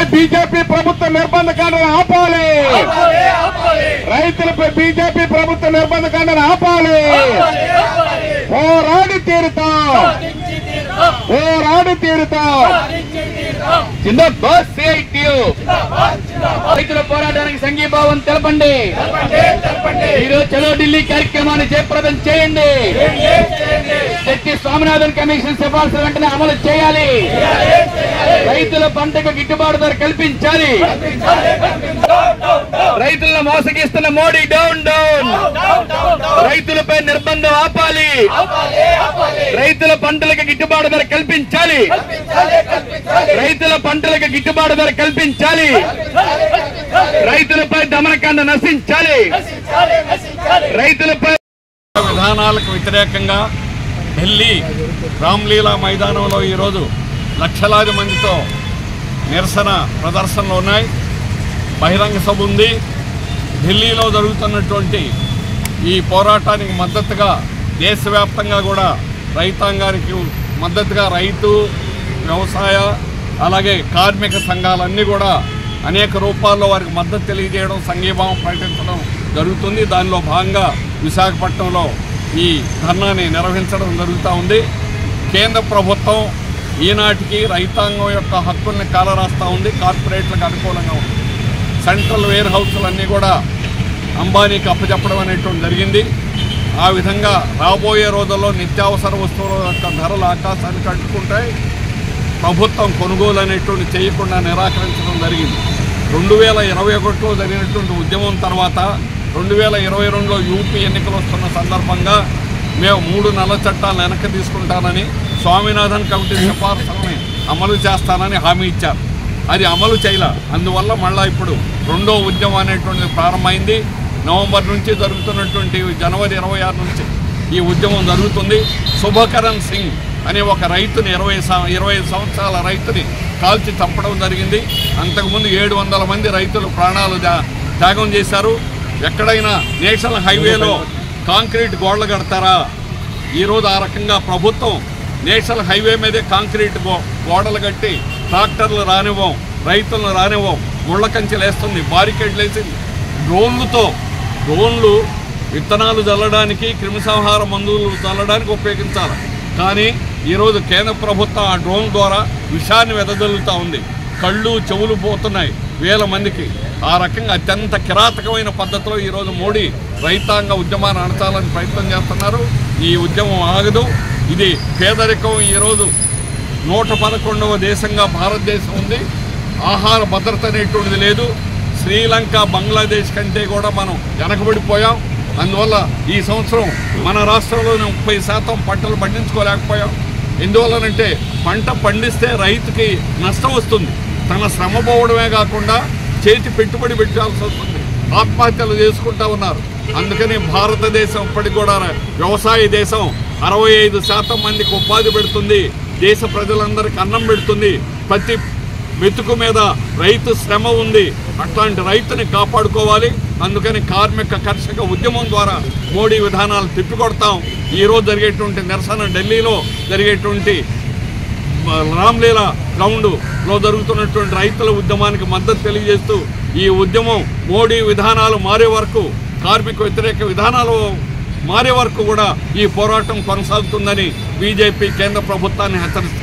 BJP ప్రభుత్వ నిర్బంధకాండను ఆపాలి రైతులపై బీజేపీ ప్రభుత్వ నిర్బంధకాండను ఆపాలి పోరాడి తీరుతాం పోరాడి తీరుతాం జిందాబాద్ సిఐటియు రైతుల పోరాటానికి సంఘీభావం తెలపండి ఈరోజు చలో ఢిల్లీ కార్యక్రమాన్ని జయప్రదం చేయండి జస్టిస్ స్వామినాథన్ కమిషన్ సిఫార్సు వెంటనే అమలు చేయాలి రైతుల పంటకు గిట్టుబాటు ధర కల్పించాలి రైతులను మోసగిస్తున్న మోడీ డౌన్ డౌన్ రైతులపై నిర్బంధం ఆపాలి రైతుల పంటలకు గిట్టుబాటు ధర కల్పించాలి రైతుల పంటలకు గిట్టుబాటు ధర కల్పించాలి రైతులపై దమనకాండ నశించాలి రైతులపై విధానాలకు వ్యతిరేకంగా ఢిల్లీ రామ్లీలా మైదానంలో ఈరోజు లక్షలాది మందితో నిరసన ప్రదర్శనలు ఉన్నాయి బహిరంగ సభ ఉంది ఢిల్లీలో జరుగుతున్నటువంటి ఈ పోరాటానికి మద్దతుగా దేశవ్యాప్తంగా కూడా రైతాంగానికి మద్దతుగా రైతు వ్యవసాయ అలాగే కార్మిక సంఘాలన్నీ కూడా అనేక రూపాల్లో వారికి మద్దతు తెలియజేయడం సంఘీభావం ప్రకటించడం జరుగుతుంది దానిలో భాగంగా విశాఖపట్నంలో ఈ ధర్నాని నిర్వహించడం జరుగుతూ ఉంది కేంద్ర ప్రభుత్వం ఈనాటికి రైతాంగం యొక్క హక్కుల్ని కాలరాస్తూ ఉంది కార్పొరేట్లకు అనుకూలంగా ఉంది సెంట్రల్ వేర్ హౌస్లన్నీ కూడా అంబానీకి అప్పచెప్పడం అనేటువంటి జరిగింది ఆ విధంగా రాబోయే రోజుల్లో నిత్యావసర వస్తువుల యొక్క ధరలు ఆకాశానికి అంటుకుంటాయి ప్రభుత్వం కొనుగోలు అనేటువంటి చేయకుండా నిరాకరించడం జరిగింది రెండు వేల ఇరవై ఒకటిలో జరిగినటువంటి ఉద్యమం తర్వాత రెండు వేల ఇరవై రెండులో యూపీ ఎన్నికలు వస్తున్న సందర్భంగా మేము మూడు నల్ల చట్టాలు వెనక్కి తీసుకుంటానని స్వామినాథన్ కమిటీ సిఫార్సులని అమలు చేస్తానని హామీ ఇచ్చారు అది అమలు చేయలే అందువల్ల మళ్ళా ఇప్పుడు రెండో ఉద్యమం అనేటువంటిది ప్రారంభమైంది నవంబర్ నుంచి జరుగుతున్నటువంటి జనవరి ఇరవై ఆరు నుంచి ఈ ఉద్యమం జరుగుతుంది శుభకరణ్ సింగ్ అనే ఒక రైతుని ఇరవై సం- ఇరవై ఐదు సంవత్సరాల రైతుని కాల్చి చంపడం జరిగింది అంతకుముందు ఏడు వందల మంది రైతులు ప్రాణాలు త్యా- త్యాగం చేశారు ఎక్కడైనా నేషనల్ హైవేలో కాంక్రీట్ గోడలు కడతారా ఈరోజు ఆ రకంగా ప్రభుత్వం నేషనల్ హైవే మీదే కాంక్రీట్ గో గోడలు కట్టి ట్రాక్టర్లు రానివ్వం రైతులను రానివ్వం ముళ్ళ కంచెలు వేస్తుంది బారికేడ్లు వేసింది డ్రోన్లతో డ్రోన్లు విత్తనాలు చల్లడానికి క్రిమిసంహార మందులు చల్లడానికి ఉపయోగించాలి కానీ ఈరోజు కేంద్ర ప్రభుత్వం ఆ డ్రోన్ ద్వారా విషాన్ని వెదజల్లుతూ ఉంది కళ్ళు చెవులు పోతున్నాయి వేల మందికి ఆ రకంగా అత్యంత కిరాతకమైన పద్ధతిలో ఈరోజు మోడీ రైతాంగ ఉద్యమాన్ని అణచాలని ప్రయత్నం చేస్తున్నారు ఈ ఉద్యమం ఆగదు ఇది పేదరికం ఈరోజు నూట పదకొండవ దేశంగా భారతదేశం ఉంది ఆహార భద్రత అనేటువంటిది లేదు శ్రీలంక బంగ్లాదేశ్ కంటే కూడా మనం వెనకబడిపోయాం అందువల్ల ఈ సంవత్సరం మన రాష్ట్రంలోనే ముప్పై శాతం పంటలు పండించుకోలేకపోయాం ఎందువల్లనంటే పంట పండిస్తే రైతుకి నష్టం వస్తుంది తన శ్రమ పోవడమే కాకుండా చేతి పెట్టుబడి పెట్టాల్సి వస్తుంది ఆత్మహత్యలు చేసుకుంటా ఉన్నారు అందుకని భారతదేశం ఇప్పటికి కూడా వ్యవసాయ దేశం అరవై ఐదు శాతం మందికి ఉపాధి పెడుతుంది దేశ ప్రజలందరికీ అన్నం పెడుతుంది ప్రతి మెతుకు మీద రైతు శ్రమ ఉంది అట్లాంటి రైతుని కాపాడుకోవాలి అందుకని కార్మిక కర్షక ఉద్యమం ద్వారా మోడీ విధానాలు తిప్పికొడతాం ఈరోజు జరిగేటువంటి నిరసన ఢిల్లీలో జరిగేటువంటి రామ్లీలా గ్రౌండ్లో జరుగుతున్నటువంటి రైతుల ఉద్యమానికి మద్దతు తెలియజేస్తూ ఈ ఉద్యమం మోడీ విధానాలు మారే వరకు కార్మిక వ్యతిరేక విధానాలు మారే వరకు కూడా ఈ పోరాటం కొనసాగుతుందని బీజేపీ కేంద్ర ప్రభుత్వాన్ని హెచ్చరిస్తుంది